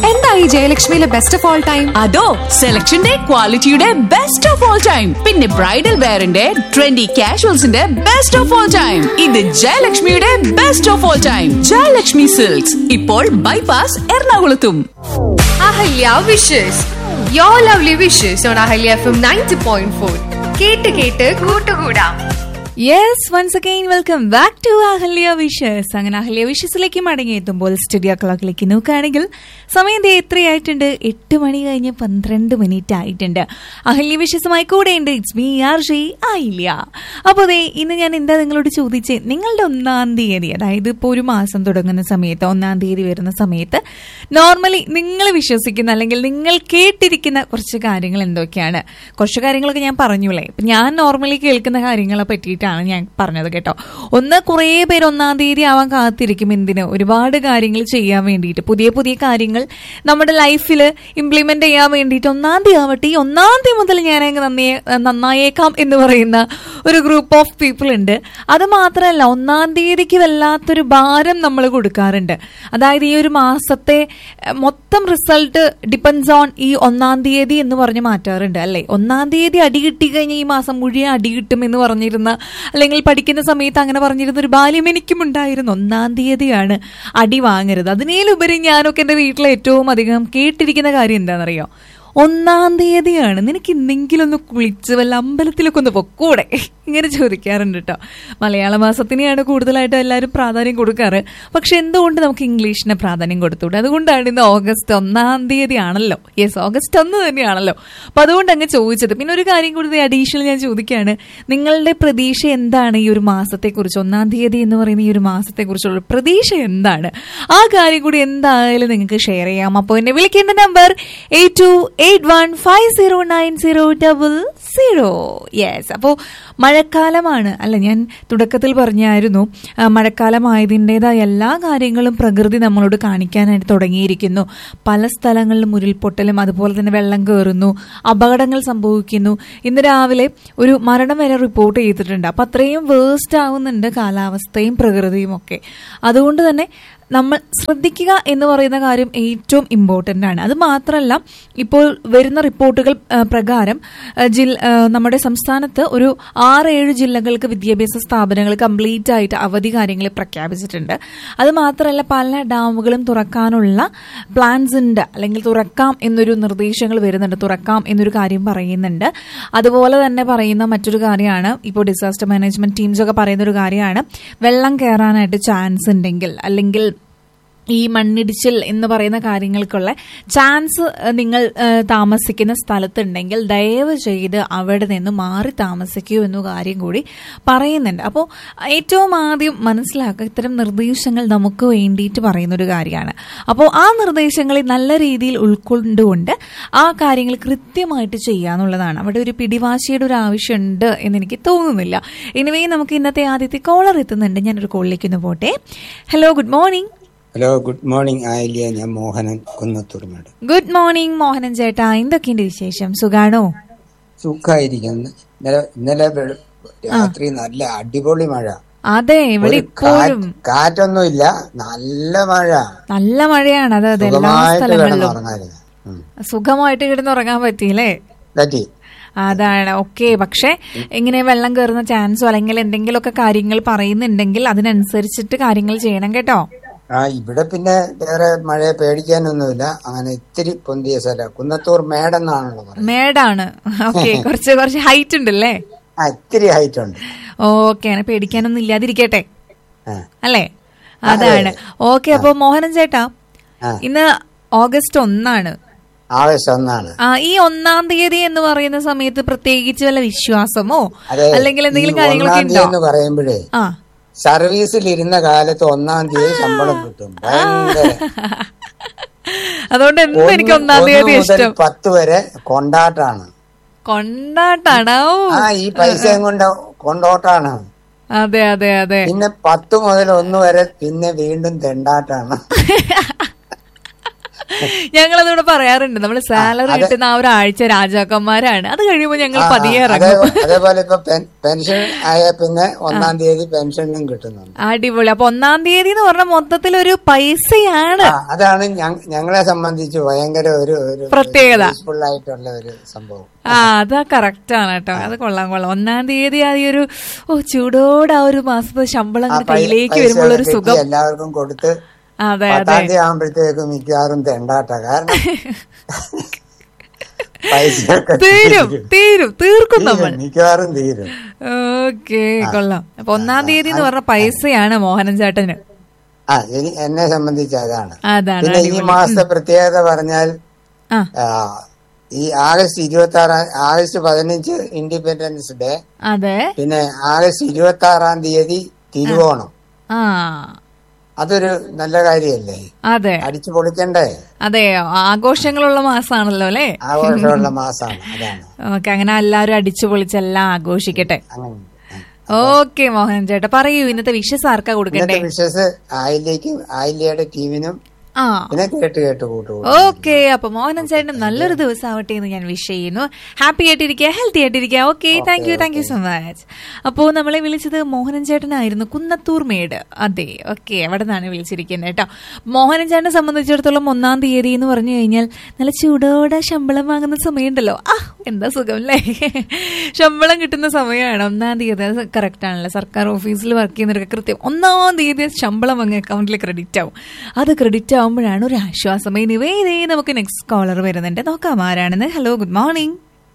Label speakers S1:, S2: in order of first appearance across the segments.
S1: എന്താ ഈ ജയലക്ഷ്മിയിലെ ബെസ്റ്റ് ഓഫ് ഓൾ ടൈം
S2: അതോ സെലക്ഷന്റെ ക്വാളിറ്റിയുടെ ബെസ്റ്റ് ഓഫ് ഓൾ ടൈം പിന്നെ ബ്രൈഡൽ വെയറിന്റെ ട്രെൻഡി കാഷ്വൽസിന്റെ ബെസ്റ്റ് ഓഫ് ഓൾ ടൈം ഇത് ജയലക്ഷ്മിയുടെ best of all time Jayalakshmi silks ഇപ്പോൾ ബൈപാസ് എറണാകുളത്തും
S3: Ahalya wishes yo lovely wishes on Ahalya F M ninety point four കേട്ട് കേട്ട് കൂട്ടുകൂടാം
S4: yes once again welcome back to Ahalya wishes അങ്ങനെ അഹല്യ വിഷസിലേക്ക് മടങ്ങിയെത്തുമ്പോൾ സ്റ്റുഡിയോ ക്ലോക്കിലേക്ക് നോക്കുകയാണെങ്കിൽ സമയം ദേ എത്രയായിട്ടുണ്ട് എട്ട് മണി കഴിഞ്ഞ് പന്ത്രണ്ട് മിനിറ്റ് ആയിട്ടുണ്ട് അഹല്യ വിഷസുമായി കൂടെയുണ്ട് ഇറ്റ്സ് മീ ആർ ഷീ ആയില്ല അപ്പോൾ ദേ ഇന്ന് ഞാൻ എന്താ നിങ്ങളോട് ചോദിച്ചേ നിങ്ങളുടെ ഒന്നാം തീയതി അതായത് ഇപ്പോൾ ഒരു മാസം തുടങ്ങുന്ന സമയത്ത് ഒന്നാം തീയതി വരുന്ന സമയത്ത് നോർമലി നിങ്ങൾ വിശ്വസിക്കുന്ന അല്ലെങ്കിൽ നിങ്ങൾ കേട്ടിരിക്കുന്ന കുറച്ച് കാര്യങ്ങൾ എന്തൊക്കെയാണ് കുറച്ച് കാര്യങ്ങളൊക്കെ ഞാൻ പറഞ്ഞൂലേ ഇപ്പം ഞാൻ നോർമലി കേൾക്കുന്ന കാര്യങ്ങളെ പറ്റിയിട്ടാണ് ഞാൻ പറഞ്ഞത് കേട്ടോ ഒന്ന് കുറേ പേര് ഒന്നാം തീയതി ആവാൻ കാത്തിരിക്കും എന്തിന് ഒരുപാട് കാര്യങ്ങൾ ചെയ്യാൻ വേണ്ടിയിട്ട് പുതിയ പുതിയ കാര്യങ്ങൾ നമ്മുടെ ലൈഫിൽ ഇംപ്ലിമെന്റ് ചെയ്യാൻ വേണ്ടിയിട്ട് ഒന്നാം തീയതി ആവട്ടെ ഈ ഒന്നാം തീയതി മുതൽ ഞാൻ അങ്ങ് നന്നേ നന്നായേക്കാം എന്ന് പറയുന്ന ഒരു ഗ്രൂപ്പ് ഓഫ് പീപ്പിൾ ഉണ്ട് അത് മാത്രമല്ല ഒന്നാം തീയതിക്ക് വല്ലാത്തൊരു ഭാരം നമ്മൾ കൊടുക്കാറുണ്ട് അതായത് ഈ ഒരു മാസത്തെ എഹ്, മൊത്തം റിസൾട്ട് ഡിപ്പെൻസ് ഓൺ ഈ ഒന്നാം തീയതി എന്ന് പറഞ്ഞ് മാറ്റാറുണ്ട് അല്ലേ ഒന്നാം തീയതി അടി കിട്ടി കഴിഞ്ഞാൽ ഈ മാസം മുഴുവൻ അടി കിട്ടും എന്ന് പറഞ്ഞിരുന്ന അല്ലെങ്കിൽ പഠിക്കുന്ന സമയത്ത് അങ്ങനെ പറഞ്ഞിരുന്ന ഒരു ബാല്യം എനിക്കും ഉണ്ടായിരുന്നു ഒന്നാം തീയതിയാണ് അടി വാങ്ങരുത് അതിനേലുപരി ഞാനൊക്കെ എൻ്റെ വീട്ടിൽ ഏറ്റവും അധികം കേട്ടിരിക്കുന്ന കാര്യം എന്താണെന്നറിയോ ഒന്നാം തീയതിയാണ് നിനക്ക് ഇന്നെങ്കിലും ഒന്ന് കുളിച്ച് വല്ല അമ്പലത്തിലൊക്കെ ഒന്ന് പൊക്കൂടെ ഇങ്ങനെ ചോദിക്കാറുണ്ട് കേട്ടോ മലയാള മാസത്തിനെയാണ് കൂടുതലായിട്ട് എല്ലാവരും പ്രാധാന്യം കൊടുക്കാറ് പക്ഷെ എന്തുകൊണ്ട് നമുക്ക് ഇംഗ്ലീഷിന് പ്രാധാന്യം കൊടുത്തൂടെ അതുകൊണ്ടാണ് ഇന്ന് ഓഗസ്റ്റ് ഒന്നാം തീയതി ആണല്ലോ യെസ് ഓഗസ്റ്റ് ഒന്ന് തന്നെയാണല്ലോ അപ്പൊ അതുകൊണ്ട് അങ്ങ് ചോദിച്ചത് പിന്നെ ഒരു കാര്യം കൂടി അഡീഷണൽ ഞാൻ ചോദിക്കുകയാണ് നിങ്ങളുടെ പ്രതീക്ഷ എന്താണ് ഈ ഒരു മാസത്തെക്കുറിച്ച് ഒന്നാം തീയതി എന്ന് പറയുന്ന ഈ ഒരു മാസത്തെക്കുറിച്ചുള്ള പ്രതീക്ഷ എന്താണ് ആ കാര്യം കൂടി എന്തായാലും നിങ്ങൾക്ക് ഷെയർ ചെയ്യാം അപ്പോൾ എന്നെ വിളിക്കേണ്ട number eight two eight one five zero nine zero double zero yes അപ്പോൾ മഴക്കാലമാണ് അല്ല ഞാൻ തുടക്കത്തിൽ പറഞ്ഞായിരുന്നു ആ, മഴക്കാലമായതിൻ്റെതായ എല്ലാ കാര്യങ്ങളും പ്രകൃതി നമ്മളോട് കാണിക്കാനായിട്ട് തുടങ്ങിയിരിക്കുന്നു പല സ്ഥലങ്ങളിലും ഉരുൾപൊട്ടലും അതുപോലെ തന്നെ വെള്ളം കയറുന്നു അപകടങ്ങൾ സംഭവിക്കുന്നു ഇന്ന് രാവിലെ ഒരു മരണം വരെ റിപ്പോർട്ട് ചെയ്തിട്ടുണ്ട് അപ്പം അത്രയും വേസ്റ്റ് ആവുന്നുണ്ട് കാലാവസ്ഥയും പ്രകൃതിയും ഒക്കെ അതുകൊണ്ട് തന്നെ നമ്മൾ ശ്രദ്ധിക്കുക എന്ന് പറയുന്ന കാര്യം ഏറ്റവും ഇമ്പോർട്ടൻ്റ് ആണ് അത് മാത്രമല്ല ഇപ്പോൾ വരുന്ന റിപ്പോർട്ടുകൾ ആ, പ്രകാരം ആ, ജിൽ ആ, നമ്മുടെ സംസ്ഥാനത്ത് ഒരു ആറ് ഏഴ് ജില്ലകൾക്ക് വിദ്യാഭ്യാസ സ്ഥാപനങ്ങൾ കംപ്ലീറ്റ് ആയിട്ട് അവധി കാര്യങ്ങൾ പ്രഖ്യാപിച്ചിട്ടുണ്ട് അത് മാത്രമല്ല പല ഡാമുകളും തുറക്കാനുള്ള പ്ലാൻസ് ഉണ്ട് അല്ലെങ്കിൽ തുറക്കാം എന്നൊരു നിർദ്ദേശങ്ങൾ വരുന്നുണ്ട് തുറക്കാം എന്നൊരു കാര്യം പറയുന്നുണ്ട് അതുപോലെ തന്നെ പറയുന്ന മറ്റൊരു കാര്യമാണ് ഇപ്പോൾ ഡിസാസ്റ്റർ മാനേജ്മെന്റ് ടീംസ് ഒക്കെ പറയുന്ന ഒരു കാര്യമാണ് വെള്ളം കയറാനായിട്ട് ചാൻസ് ഉണ്ടെങ്കിൽ അല്ലെങ്കിൽ ഈ മണ്ണിടിച്ചിൽ എന്ന് പറയുന്ന കാര്യങ്ങൾക്കുള്ള ചാൻസ് ഏഹ്, നിങ്ങൾ ഏഹ്, താമസിക്കുന്ന സ്ഥലത്തുണ്ടെങ്കിൽ ദയവ് ചെയ്ത് അവിടെ നിന്ന് മാറി താമസിക്കൂ എന്ന കാര്യം കൂടി പറയുന്നുണ്ട് അപ്പോൾ ഏറ്റവും ആദ്യം മനസ്സിലാക്കുക ഇത്തരം നിർദ്ദേശങ്ങൾ നമുക്ക് വേണ്ടിയിട്ട് പറയുന്ന ഒരു കാര്യമാണ് അപ്പോൾ ആ നിർദ്ദേശങ്ങളെ നല്ല രീതിയിൽ ഉൾക്കൊണ്ടുകൊണ്ട് ആ കാര്യങ്ങൾ കൃത്യമായിട്ട് ചെയ്യാന്നുള്ളതാണ് അവിടെ ഒരു പിടിവാശിയുടെ ഒരു ആവശ്യമുണ്ട് എന്ന് എനിക്ക് തോന്നുന്നില്ല എനിവേ നമുക്ക് ഇന്നത്തെ ആദ്യത്തെ കോളർ എത്തുന്നുണ്ട് ഞാനൊരു കോളിലേക്ക് ഒന്ന് പോട്ടെ hello good morning
S5: hello good morning Ayilya ഞാൻ മോഹനൻ കുന്നത്തൂർമേട്
S4: ഗുഡ് മോർണിംഗ് മോഹനൻ ചേട്ടാ എന്തൊക്കെയുണ്ട് വിശേഷം സുഖാണോ
S5: സുഖമായിരിക്കുന്നു ഇന്നലെ ഇന്നലെ വെളു- രാത്രി നല്ല അടിപൊളി മഴ
S4: അതെ ഇവിടെ
S5: ഒരു
S4: ഇപ്പോഴും
S5: കാറ്റ്- കാറ്റൊന്നുമില്ല നല്ല മഴ
S4: നല്ല മഴയാണ് അത് അത് എല്ലാ
S5: സുഖമായിട്ട്
S4: സ്ഥലങ്ങളിലും
S5: കിടന്നുറങ്ങായിരുന്നു ഉം.
S4: സുഖമായിട്ട് കിടന്നുറങ്ങാൻ പറ്റിയില്ലേ
S5: പറ്റി
S4: അതാണ് ഓക്കെ പക്ഷെ ഇങ്ങനെ വെള്ളം കയറുന്ന ചാൻസോ അല്ലെങ്കിൽ എന്തെങ്കിലുമൊക്കെ കാര്യങ്ങൾ പറയുന്നുണ്ടെങ്കിൽ അതിനനുസരിച്ചിട്ട് കാര്യങ്ങൾ ചെയ്യണം കേട്ടോ
S5: ആ ഇവിടെ പിന്നെ വേറെ മഴയെ പേടിക്കാനൊന്നുമില്ല അങ്ങനെ ഇത്തിരി പൊന്തിയ സ്ഥലം കുന്നത്തൂർ മേടെന്നാണല്ലോ പറയുന്നത്
S4: മേടാണ് ഓക്കെ കുറച്ച് കുറച്ച് ഹൈറ്റ് ഉണ്ടല്ലേ
S5: ആ ഇത്തിരി ഹൈറ്റ് ഉണ്ട്
S4: ഓക്കെ അങ്ങനെ പേടിക്കാനൊന്നും ഇല്ലാതിരിക്കട്ടെ
S5: ആ.
S4: അല്ലേ അതാണ് ഓക്കെ അപ്പൊ മോഹനൻ ചേട്ടാ
S5: ആ.
S4: ഇന്ന് ഓഗസ്റ്റ് ഒന്നാണ്
S5: ആവേശം ഒന്നാണ്
S4: ആ ഈ ഒന്നാം തീയതി എന്ന് പറയുന്ന സമയത്ത് പ്രത്യേകിച്ച് വല്ല വിശ്വാസമോ
S5: അതെ
S4: അല്ലെങ്കിൽ എന്തെങ്കിലും
S5: ഈ
S4: കാര്യങ്ങളൊക്കെ
S5: ഒന്നാം തീയതി
S4: ഉണ്ടോ
S5: എന്ന് പറയുമ്പോഴേ
S4: ആ
S5: സർവീസിൽ ഇരുന്ന കാലത്ത് ഒന്നാം തീയതി ശമ്പളം കിട്ടും ഭയങ്കര
S4: അതുകൊണ്ട് എന്നും എനിക്ക്
S5: ഒന്ന്
S4: ഒന്നാം തീയതി
S5: ഒന്ന് മുതൽ
S4: ഇഷ്ടം
S5: പത്ത് വരെ കൊണ്ടാട്ടാണ്
S4: കൊണ്ടാട്ടാണോ
S5: ആ ഈ പൈസയും കൊണ്ട് കൊണ്ടോട്ടാണ്
S4: അതെ അതെ അതെ
S5: പിന്നെ പത്ത് മുതൽ ഒന്ന് വരെ പിന്നെ വീണ്ടും തെണ്ടാട്ടാണ്
S4: ഞങ്ങളതിവിടെ പറയാറുണ്ട് നമ്മൾ സാലറി
S5: അതെ.
S4: കിട്ടുന്ന ആ ഒരു ആഴ്ച രാജാക്കന്മാരാണ് അത് കഴിയുമ്പോൾ ഞങ്ങൾ
S5: ആ,
S4: പതിയെ
S5: അതേ-
S4: ഇറങ്ങും
S5: അതേപോലെ ഇപ്പൊ പെൻ- പെൻഷൻ ആയ പിന്നെ ഒന്നാം തീയതി പെൻഷനും കിട്ടുന്നുണ്ട്
S4: അടിപൊളി അപ്പൊ ഒന്നാം തീയതി എന്ന് പറഞ്ഞാൽ മൊത്തത്തിൽ ഒരു പൈസയാണ്
S5: ആ, അതാണ് ഞ- ഞങ്ങളെ സംബന്ധിച്ച് ഭയങ്കര ഒരു ഒരു
S4: പ്രത്യേകത.
S5: പീസ്ഫുൾ ആയിട്ടുള്ള ഒരു സംഭവം
S4: ആ അതാ കറക്റ്റ് ആണ് കേട്ടോ അത് കൊള്ളാം കൊള്ളാം ഒന്നാം തീയതി ആ ഈ ഒരു ഓ ചൂടോടെ ആ ഒരു മാസത്തെ ശമ്പളം
S5: ആ
S4: അങ്ങട്
S5: പൈ-
S4: കയ്യിലേക്ക്
S5: പൈസ
S4: വരുമ്പോൾ ഒരു
S5: കിട്ടി
S4: സുഖം
S5: എല്ലാവർക്കും കൊടുത്ത്
S4: അതെ
S5: പത്താം
S4: അതെ
S5: തീയതി ആകുമ്പോഴത്തേക്ക് മിക്കവാറും തെണ്ടാട്ട കാരണം പൈസയൊക്കെ
S4: തീരും തീരും തീർക്കും നമ്മൾ
S5: തീരും, മിക്കവാറും തീരും
S4: ഓക്കെ കൊള്ളാം അപ്പൊ ഒന്നാം തീയതി എന്ന് പറഞ്ഞ പൈസയാണ് മോഹനൻ ചേട്ടന്
S5: ആ ഇനി എന്നെ സംബന്ധിച്ച് അതാണ്
S4: അതാണ്
S5: പിന്നെ ഈ
S4: അടിപൊളി.
S5: മാസത്തെ പ്രത്യേകത പറഞ്ഞാൽ
S4: ആ
S5: ആ, ഈ ആഗസ്റ്റ് ഇരുപത്തി ആറാം ആഗസ്റ്റ് പതിനഞ്ച് ഇൻഡിപെൻഡൻസ് ഡേ
S4: അതെ
S5: പിന്നെ ആഗസ്റ്റ് ഇരുപത്തി ആറാം തീയതി തിരുവോണം
S4: ആ
S5: അതൊരു നല്ല കാര്യമല്ലേ
S4: അതെ
S5: അടിച്ചു പൊളിക്കണ്ടേ
S4: അതെ ആഘോഷങ്ങളുള്ള മാസമാണല്ലോ അല്ലേ
S5: ആഘോഷമുള്ള മാസമാണ് അതാണ്
S4: ഓക്കെ അങ്ങനെ എല്ലാവരും അടിച്ചു പൊളിച്ചെല്ലാം ആഘോഷിക്കട്ടെ
S5: അങ്ങനെ
S4: ഓക്കെ മോഹൻ ചേട്ടാ പറയൂ ഇന്നത്തെ വിഷസ് ആർക്കാ കൊടുക്കണ്ടേ
S5: ഇന്നത്തെ വിശ്വസ് ആയില്ലേക്കും ആയില്ലയുടെ ടീമിനും
S4: ആ
S5: പിന്നെ കേട്ട് കേട്ട് കൂട്ടുകൂടും
S4: ഓക്കെ അപ്പൊ മോഹനൻ ചേട്ടൻ നല്ലൊരു ദിവസം ആവട്ടെ എന്ന് ഞാൻ വിഷ് ചെയ്യുന്നു ഹാപ്പി ആയിട്ടിരിക്കുക ഹെൽത്തി ആയിട്ടിരിക്കുക okay thank you thank you so much അപ്പോൾ നമ്മളെ വിളിച്ചത് മോഹനൻ ചേട്ടനായിരുന്നു കുന്നത്തൂർ മേട് അതെ ഓക്കെ അവിടെ നിന്നാണ് വിളിച്ചിരിക്കുന്നത് കേട്ടോ മോഹനൻ ചേട്ടനെ സംബന്ധിച്ചിടത്തോളം ഒന്നാം തീയതി എന്ന് പറഞ്ഞു കഴിഞ്ഞാൽ നല്ല ചൂടോടെ ശമ്പളം വാങ്ങുന്ന സമയമുണ്ടല്ലോ ആ എന്താ സുഖം അല്ലേ ശമ്പളം കിട്ടുന്ന സമയമാണ് ഒന്നാം തീയതി അത് കറക്റ്റ് ആണല്ലോ സർക്കാർ ഓഫീസിൽ വർക്ക് ചെയ്യുന്നവർക്ക് കൃത്യം ഒന്നാം തീയതി ശമ്പളം അങ്ങ് അക്കൗണ്ടിൽ ക്രെഡിറ്റ് ആവും അത് ക്രെഡിറ്റ് ആവുമ്പോഴാണ് ഒരു ആശ്വാസം ഇനിവേ ഇതേ നമുക്ക് നെക്സ്റ്റ് കോളർ വരുന്നുണ്ട് നോക്കാം ആരാണെന്ന് hello good morning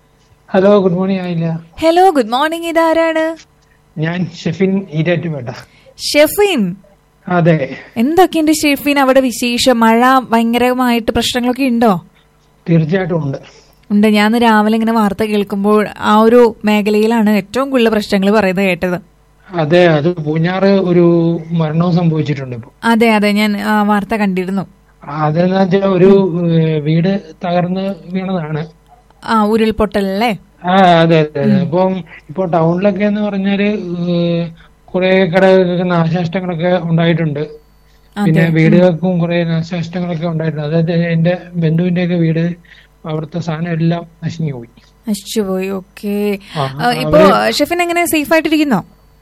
S6: hello good morning ആയില്ല
S4: ഹലോ ഗുഡ് മോർണിംഗ് ഇതാരാണ്
S6: ഞാൻ ഷെഫിൻ ഈരാറ്റുപേട്ട
S4: ഷെഫീൻ
S6: അതെ
S4: എന്തൊക്കെയുണ്ട് ഷെഫീൻ അവിടെ വിശേഷം മഴ ഭയങ്കരമായിട്ട് പ്രശ്നങ്ങളൊക്കെ ഉണ്ടോ
S6: തീർച്ചയായിട്ടും ഉണ്ട്
S4: ഉണ്ട് ഞാൻ ഇന്ന് രാവിലെ ഇങ്ങനെ വാർത്ത കേൾക്കുമ്പോൾ ആ ഒരു മേഖലയിലാണ് ഏറ്റവും കൂടുതൽ പ്രശ്നങ്ങൾ പറയുന്നത് കേട്ടത്
S6: അതെ അത് പൂഞ്ഞാറ് ഒരു മരണവും സംഭവിച്ചിട്ടുണ്ട് ഇപ്പൊ
S4: അതെ അതെ ഞാൻ ആ വാർത്ത കണ്ടിരുന്നു
S6: അതെന്ന് വെച്ചാൽ ഒരു ഏഹ്, വീട് തകർന്ന് വീണതാണ്
S4: ആ ഉരുൾപൊട്ടലല്ലേ
S6: ആ അതെ അതെ അതെ അപ്പം ഇപ്പൊ ടൗണിലൊക്കെ എന്ന് പറഞ്ഞാല് ഏഹ്, കുറെ കടകൾക്ക് നാശനഷ്ടങ്ങളൊക്കെ ഉണ്ടായിട്ടുണ്ട് പിന്നെ വീടുകൾക്കും കുറെ നാശനഷ്ടങ്ങളൊക്കെ ഉണ്ടായിട്ടുണ്ട് അതായത് എന്റെ ബന്ധുവിന്റെ ഒക്കെ വീട് അവിടുത്തെ സാധനം എല്ലാം നശിഞ്ഞു പോയി
S4: നശിച്ചുപോയി ഓക്കെ
S6: ആ,
S4: ഇപ്പൊ ഷെഫിൻ എങ്ങനെ സേഫ് ആയിട്ടിരിക്കുന്നോ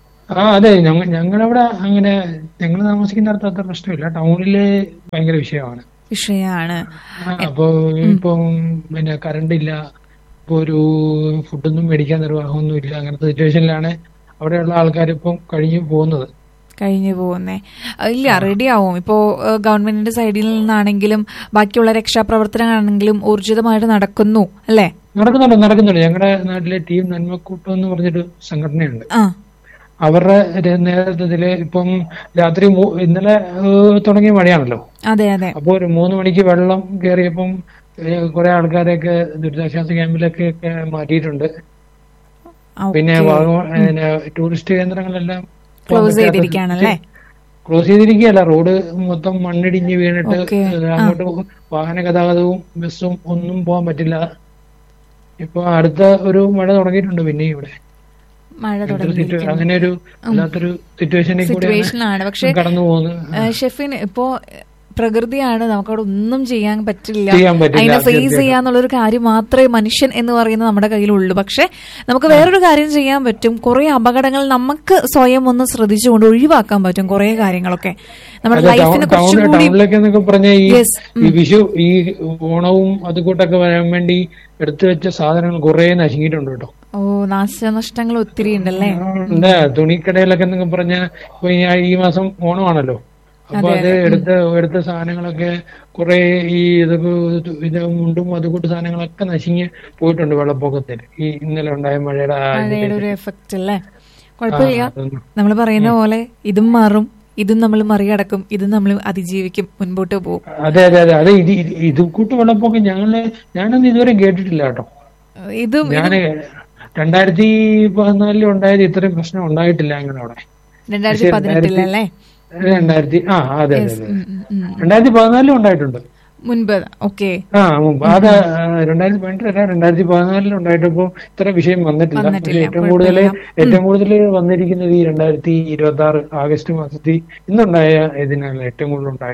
S6: ആ അതെ ഞങ്ങ ഞങ്ങളവിടെ അങ്ങനെ ഞങ്ങൾ താമസിക്കുന്നിടത്ത് അത്ര പ്രശ്നമില്ല ടൗണില് ഭയങ്കര വിഷയമാണ്
S4: വിഷയാണ്
S6: ആ, അപ്പൊ ഇപ്പം പിന്നെ കറണ്ട് ഇല്ല ഇപ്പൊ ഒരു ഫുഡൊന്നും മേടിക്കാൻ നിർവാഹമൊന്നും ഇല്ല അങ്ങനത്തെ സിറ്റുവേഷനിലാണ് അവിടെയുള്ള ആൾക്കാർ ഇപ്പം കഴിഞ്ഞു പോകുന്നത്
S4: കഴിഞ്ഞു പോകുന്നേ അഹ് ഇല്ല റെഡി ആവും ഇപ്പോ ഏഹ്, ഗവൺമെന്റിന്റെ സൈഡിൽ നിന്നാണെങ്കിലും ബാക്കിയുള്ള രക്ഷാപ്രവർത്തനങ്ങളാണെങ്കിലും ഊർജിതമായിട്ട് നടക്കുന്നു അല്ലേ
S6: നടക്കുന്നുണ്ട് നടക്കുന്നുണ്ട് ഞങ്ങളുടെ നാട്ടിലെ ടീം നന്മക്കൂട്ടം എന്ന് പറഞ്ഞൊരു സംഘടനയുണ്ട്
S4: ആ
S6: അവരുടെ രെ- നേതൃത്വത്തില് ഇപ്പം രാത്രി മൂ- ഇന്നലെ ഏഹ്, തുടങ്ങിയ മഴയാണല്ലോ
S4: അതെ അതെ
S6: അപ്പൊ ഒരു മൂന്ന് മണിക്ക് വെള്ളം കയറിയപ്പം ഏഹ്, കുറെ ആൾക്കാരെയൊക്കെ ദുരിതാശ്വാസ ക്യാമ്പിലൊക്കെ ഒക്കെ മാറ്റിയിട്ടുണ്ട്
S4: ആ,
S6: പിന്നെ
S4: okay.
S6: വാഗമൺ പിന്നെ ടൂറിസ്റ്റ് കേന്ദ്രങ്ങളെല്ലാം
S4: ക്ലോസ് ചെയ്തിരിക്കുകയാണല്ലേ
S6: ക്ലോസ് ചെയ്തിരിക്കുകയല്ല റോഡ് മൊത്തം മണ്ണിടിഞ്ഞ് വീണിട്ട്
S4: Okay.
S6: ഏഹ്, അങ്ങോട്ട് വാഹന ഗതാഗതവും ബസ്സും ഒന്നും പോകാൻ പറ്റില്ല ഇപ്പൊ അടുത്ത ഒരു മഴ തുടങ്ങിയിട്ടുണ്ട് പിന്നെ ഇവിടെ
S4: മഴ
S6: അങ്ങനത്തെ ഒരു
S4: തുടങ്ങി
S6: situa- അങ്ങനെ ഒരു വല്ലാത്തൊരു സിറ്റുവേഷനിൽ
S4: സിറ്റുവേഷനാണ് പക്ഷെ
S6: കൂടെ കടന്നു പോകുന്നത്
S4: ഏഹ്, ഷെഫിൻ ഇപ്പോ പ്രകൃതിയാണ് നമുക്കവിടെ ഒന്നും ചെയ്യാൻ പറ്റില്ല
S6: ചെയ്യാൻ പറ്റില്ല,
S4: അതിനെ ഫേസ്
S6: തീർച്ചയായിട്ടും.
S4: ചെയ്യാന്നുള്ളൊരു കാര്യം മാത്രമേ മനുഷ്യൻ എന്ന് പറയുന്നത് നമ്മുടെ കയ്യിലുള്ളൂ പക്ഷെ നമുക്ക് വേറൊരു കാര്യം ചെയ്യാൻ പറ്റും കുറെ അപകടങ്ങൾ നമുക്ക് സ്വയം ഒന്ന് ശ്രദ്ധിച്ചുകൊണ്ട് ഒഴിവാക്കാൻ പറ്റും കുറെ കാര്യങ്ങളൊക്കെ നമ്മുടെ
S6: അല്ല,
S4: ലൈഫിനെ
S6: ടൗൺ-
S4: കുറച്ചും
S6: ടൗണ്
S4: കൂടി
S6: ടൗണിലൊക്കെ എന്നൊക്കെ പറഞ്ഞ ഈ
S4: Yes,
S6: ഈ വിഷു ഈ ഓണവും അതുകൂട്ടൊക്കെ വരാൻ വേണ്ടി എടുത്തു വെച്ച സാധനങ്ങൾ കുറെ നശിക്കിയിട്ടുണ്ട് കേട്ടോ
S4: ഓ നാശനഷ്ടങ്ങൾ ഒത്തിരി ഉണ്ടല്ലേ
S6: എന്താ തുണിക്കടയിലൊക്കെ എന്നൊക്കെ പറഞ്ഞ ഇപ്പൊ ഈ ഈ മാസം ഓണമാണല്ലോ അപ്പൊ അത് എടുത്ത എടുത്ത സാധനങ്ങളൊക്കെ കുറെ ഈ ഇതൊക്കെ ഇത് മുണ്ടും അതുകൂട്ട് സാധനങ്ങളൊക്കെ നശിഞ്ഞ് പോയിട്ടുണ്ട് വെള്ളപ്പൊക്കത്തിൽ ഈ ഇന്നലെ ഉണ്ടായ മഴയുടെ ആ ഇതില്.
S4: മഴയുടെ ഒരു എഫക്റ്റ് അല്ലേ കുഴപ്പമില്ല
S6: അതൊന്നും.
S4: നമ്മൾ പറയുന്ന പോലെ ഇതും മാറും ഇതും നമ്മൾ മറികടക്കും ഇതും നമ്മൾ അതിജീവിക്കും മുൻപോട്ട് പോകും
S6: അതെ അതെ അതെ അതെ ഇത് ഇത് ഇത് കൂട്ട് വെള്ളപ്പൊക്കം ഞങ്ങള് ഞാനൊന്നും ഇതുവരെ കേട്ടിട്ടില്ല കേട്ടോ
S4: ഇതും
S6: ഞാന് രണ്ടായിരത്തി പതിനാലിൽ ഉണ്ടായത് ഇത്രയും പ്രശ്നം ഉണ്ടായിട്ടില്ല അങ്ങനെ അവിടെ
S4: രണ്ടായിരത്തി പതിനെട്ടിലല്ലേ
S6: രണ്ടായിരത്തി ആ അതെ അതെ അതെ
S4: ഉം, ഉം, ഉം.
S6: രണ്ടായിരത്തി പതിനാലിലും ഉണ്ടായിട്ടുണ്ട്
S4: മുൻപ് ഓക്കെ
S6: ആ മുമ്പ് അത് രണ്ടായിരത്തി പതിനെട്ടല്ല രണ്ടായിരത്തി പതിനാലിൽ ഉണ്ടായിട്ടപ്പോ ഇത്ര വിഷയം വന്നിട്ടില്ല
S4: വന്നിട്ടില്ല,
S6: പക്ഷേ ഏറ്റവും കൂടുതൽ ഏറ്റവും കൂടുതൽ വന്നിരിക്കുന്നത് ഈ രണ്ടായിരത്തി ഇരുപത്തി ആറ് ആഗസ്റ്റ് മാസത്തിൽ ഇന്നുണ്ടായ ഇതിനാണ് ഏറ്റവും കൂടുതൽ ഉണ്ടായിട്ട്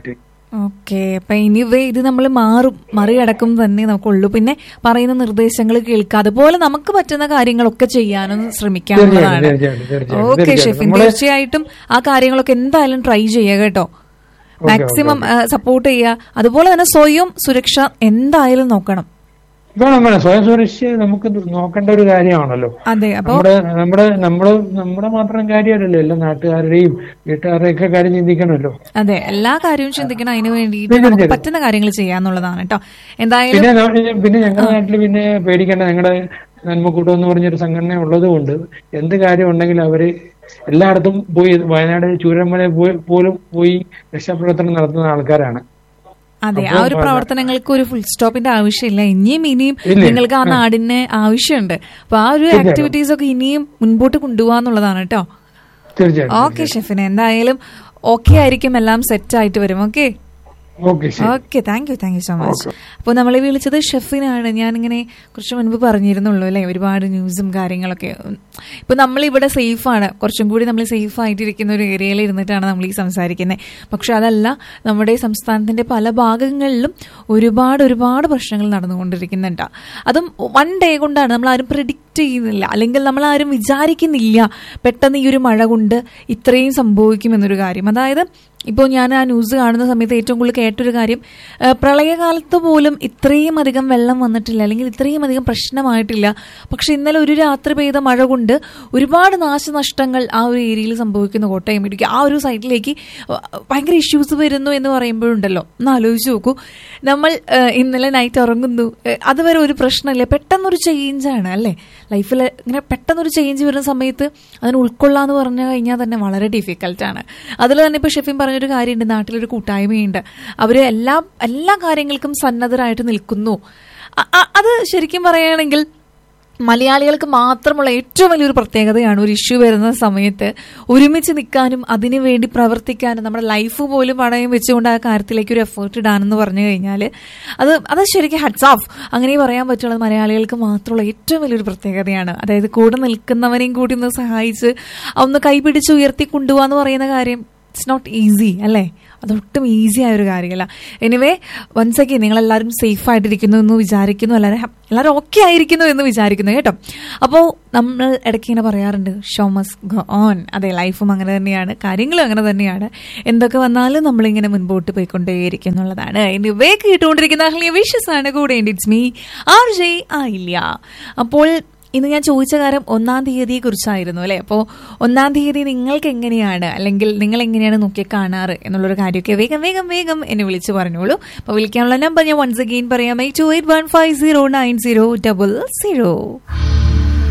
S4: ഓക്കെ അപ്പൊ ഇനിവേ ഇത് നമ്മൾ മാറും മറികടക്കും തന്നെ നമുക്കുള്ളൂ പിന്നെ പറയുന്ന നിർദ്ദേശങ്ങൾ കേൾക്കുക അതുപോലെ നമുക്ക് പറ്റുന്ന കാര്യങ്ങളൊക്കെ ചെയ്യാനും ശ്രമിക്കാവുന്നതാണ്
S6: തീർച്ചയായിട്ടും, തീർച്ചയായിട്ടും,
S4: ഓക്കെ
S6: തീർച്ചയായിട്ടും.
S4: ഷെഫിൻ
S6: നമ്മള്
S4: തീർച്ചയായിട്ടും ആ കാര്യങ്ങളൊക്കെ എന്തായാലും ട്രൈ ചെയ്യുക കേട്ടോ മാക്സിമം സപ്പോർട്ട് ചെയ്യുക അതുപോലെ തന്നെ സ്വയം സുരക്ഷ എന്തായാലും നോക്കണം
S6: വേണം വേണം സ്വയം സുരക്ഷ നമുക്ക് നോക്കേണ്ട ഒരു കാര്യമാണല്ലോ
S4: അതെ അപ്പൊ
S6: നമ്മുടെ നമ്മുടെ നമ്മള് നമ്മുടെ മാത്രം കാര്യമല്ലല്ലോ എല്ലാ നാട്ടുകാരുടെയും വീട്ടുകാരുടെയും ഒക്കെ കാര്യം ചിന്തിക്കണമല്ലോ
S4: അതെ എല്ലാ കാര്യവും ചിന്തിക്കണം അതിന് വേണ്ടിയിട്ട് നമുക്ക് പറ്റുന്ന കാര്യങ്ങൾ ചെയ്യാന്നുള്ളതാണ് കേട്ടോ എന്തായാലും
S6: പിന്നെ ന- പിന്നെ ഞങ്ങളുടെ നാട്ടിൽ പിന്നെ പേടിക്കേണ്ട ഞങ്ങളുടെ നന്മക്കൂട്ടം എന്ന് പറഞ്ഞൊരു സംഘടന ഉള്ളത് കൊണ്ട് എന്ത് കാര്യം ഉണ്ടെങ്കിലും അവര് എല്ലായിടത്തും പോയി വയനാട് ചൂരന്മല പോയി- പോലും പോയി രക്ഷാപ്രവർത്തനം നടത്തുന്ന ആൾക്കാരാണ്
S4: അതെ ആ ഒരു പ്രവർത്തനങ്ങൾക്ക് ഒരു ഫുൾ സ്റ്റോപ്പിന്റെ ആവശ്യമില്ല ഇനിയും ഇനിയും
S6: ഇല്ല.
S4: നിങ്ങൾക്ക് ആ നാടിന് ആവശ്യമുണ്ട് അപ്പൊ ആ ഒരു ആക്ടിവിറ്റീസ് ഒക്കെ ഇനിയും മുൻപോട്ട് കൊണ്ടുപോകാന്നുള്ളതാണ് കേട്ടോ
S6: തീർച്ചയായിട്ടും
S4: ഓക്കെ ഷെഫിന് എന്തായാലും ഓക്കെ ആയിരിക്കും എല്ലാം സെറ്റ് ആയിട്ട് വരും ഓക്കെ
S6: ഓക്കെ ശരി
S4: okay thank you thank you so much അപ്പോൾ നമ്മളെ വിളിച്ചത് ഷെഫിനാണ് ഞാനിങ്ങനെ കുറച്ച് മുൻപ് പറഞ്ഞിരുന്നുള്ളൂ അല്ലേ ഒരുപാട് ന്യൂസും കാര്യങ്ങളൊക്കെ ഇപ്പൊ നമ്മളിവിടെ സേഫാണ് കുറച്ചും കൂടി നമ്മൾ സേഫ് ആയിട്ടിരിക്കുന്ന ഒരു ഏരിയയിൽ ഇരുന്നിട്ടാണ് നമ്മൾ ഈ സംസാരിക്കുന്നത് പക്ഷെ അതല്ല നമ്മുടെ സംസ്ഥാനത്തിന്റെ പല ഭാഗങ്ങളിലും ഒരുപാട് ഒരുപാട് പ്രശ്നങ്ങൾ നടന്നുകൊണ്ടിരിക്കുന്നുണ്ട് അതും വൺ ഡേ കൊണ്ടാണ് നമ്മൾ ആരും പ്രിഡിക്റ്റ് ചെയ്യുന്നില്ല അല്ലെങ്കിൽ നമ്മൾ ആരും വിചാരിക്കുന്നില്ല പെട്ടെന്ന് ഈ ഒരു മഴ കൊണ്ട് ഇത്രയും സംഭവിക്കുമെന്നൊരു കാര്യം അതായത് ഇപ്പോൾ ഞാൻ ആ ന്യൂസ് കാണുന്ന സമയത്ത് ഏറ്റവും കൂടുതൽ കേട്ടൊരു കാര്യം ആ, പ്രളയകാലത്ത് പോലും ഇത്രയും അധികം വെള്ളം വന്നിട്ടില്ല അല്ലെങ്കിൽ ഇത്രയും അധികം പ്രശ്നമായിട്ടില്ല പക്ഷെ ഇന്നലെ ഒരു രാത്രി പെയ്ത മഴ കൊണ്ട് ഒരുപാട് നാശനഷ്ടങ്ങൾ ആ ഒരു ഏരിയയിൽ സംഭവിക്കുന്ന കോട്ടയം ഇടുക്കി ആ ഒരു സൈഡിലേക്ക് ഭയങ്കര ഇഷ്യൂസ് വരുന്നു എന്ന് പറയുമ്പോഴുണ്ടല്ലോ ഒന്ന് ആലോചിച്ച് നോക്കൂ നമ്മൾ ആ, ഇന്നലെ നൈറ്റ് ഉറങ്ങുന്നു ആ, അതുവരെ ഒരു പ്രശ്നമില്ല പെട്ടെന്നൊരു ചേഞ്ചാണ് അല്ലേ ലൈഫിൽ ഇങ്ങനെ പെട്ടെന്നൊരു ചേഞ്ച് വരുന്ന സമയത്ത് അതിന് ഉൾക്കൊള്ളാന്ന് പറഞ്ഞു കഴിഞ്ഞാൽ തന്നെ വളരെ ഡിഫിക്കൽട്ടാണ് അതിൽ തന്നെ ഇപ്പോൾ ഷെഫിൻ പറഞ്ഞൊരു കാര്യമുണ്ട് നാട്ടിലൊരു കൂട്ടായ്മയുണ്ട് അവർ എല്ലാ എല്ലാ കാര്യങ്ങൾക്കും സന്നദ്ധരായിട്ട് നിൽക്കുന്നു അ- അ- അത് ശരിക്കും പറയുകയാണെങ്കിൽ മലയാളികൾക്ക് മാത്രമുള്ള ഏറ്റവും വലിയൊരു പ്രത്യേകതയാണ് ഒരു ഇഷ്യൂ വരുന്ന സമയത്ത് ഒരുമിച്ച് നിൽക്കാനും അതിനു വേണ്ടി പ്രവർത്തിക്കാനും നമ്മുടെ ലൈഫ് പോലും പണയം വെച്ചുകൊണ്ട് ആ കാര്യത്തിലേക്ക് ഒരു എഫേർട്ട് ഇടാനെന്ന് പറഞ്ഞു കഴിഞ്ഞാൽ അത് അത് ശരിക്കും ഹഡ്സ് ഓഫ് അങ്ങനെ പറയാൻ പറ്റുള്ളത് മലയാളികൾക്ക് മാത്രമുള്ള ഏറ്റവും വലിയൊരു പ്രത്യേകതയാണ് അതായത് കൂടെ നിൽക്കുന്നവരെയും കൂടി ഒന്ന് സഹായിച്ച് ഒന്ന് കൈപിടിച്ച് ഉയർത്തി കൊണ്ടുപോകാന്ന് പറയുന്ന കാര്യം ഇറ്റ്സ് നോട്ട് ഈസി അല്ലേ അതൊട്ടും ഈസി ആയ ഒരു കാര്യമല്ല എനിവേ വൺസ് അഗൈൻ നിങ്ങൾ എല്ലാവരും സേഫ് ആയിട്ടിരിക്കുന്നു എന്ന് വിചാരിക്കുന്നു എല്ലാവരും ഹ- എല്ലാവരും ഓക്കെ ആയിരിക്കുന്നു എന്ന് വിചാരിക്കുന്നു കേട്ടോ അപ്പോൾ നമ്മൾ ഇടയ്ക്ക് ഇങ്ങനെ പറയാറുണ്ട് ഷോ മസ് ഗോ ഓൺ അതെ ലൈഫും അങ്ങനെ തന്നെയാണ് കാര്യങ്ങളും അങ്ങനെ തന്നെയാണ് എന്തൊക്കെ വന്നാലും നമ്മളിങ്ങനെ മുൻപോട്ട് പോയിക്കൊണ്ടേയിരിക്കും എന്നുള്ളതാണ് എനിവേ കേട്ടുകൊണ്ടിരിക്കുന്ന അഹ്ലിയ വിഷസ് ആണ് കൂടെ ഇറ്റ്സ് മീ ആർ ജെ ആയില്ല അപ്പോൾ ഇന്ന് ഞാൻ ചോദിച്ച കാര്യം ഒന്നാം തീയതിയെ കുറിച്ചായിരുന്നു അല്ലെ അപ്പോൾ ഒന്നാം തീയതി നിങ്ങൾക്ക് എങ്ങനെയാണ് അല്ലെങ്കിൽ നിങ്ങൾ എങ്ങനെയാണ് നോക്കി കാണാറ് എന്നുള്ളൊരു കാര്യമൊക്കെ വേഗം വേഗം വേഗം എന്നെ വിളിച്ച് പറഞ്ഞോളൂ അപ്പോൾ വിളിക്കാനുള്ള നമ്പർ ഞാൻ വൺസ് അഗെയിൻ പറയാം eight two eight one five zero nine zero double zero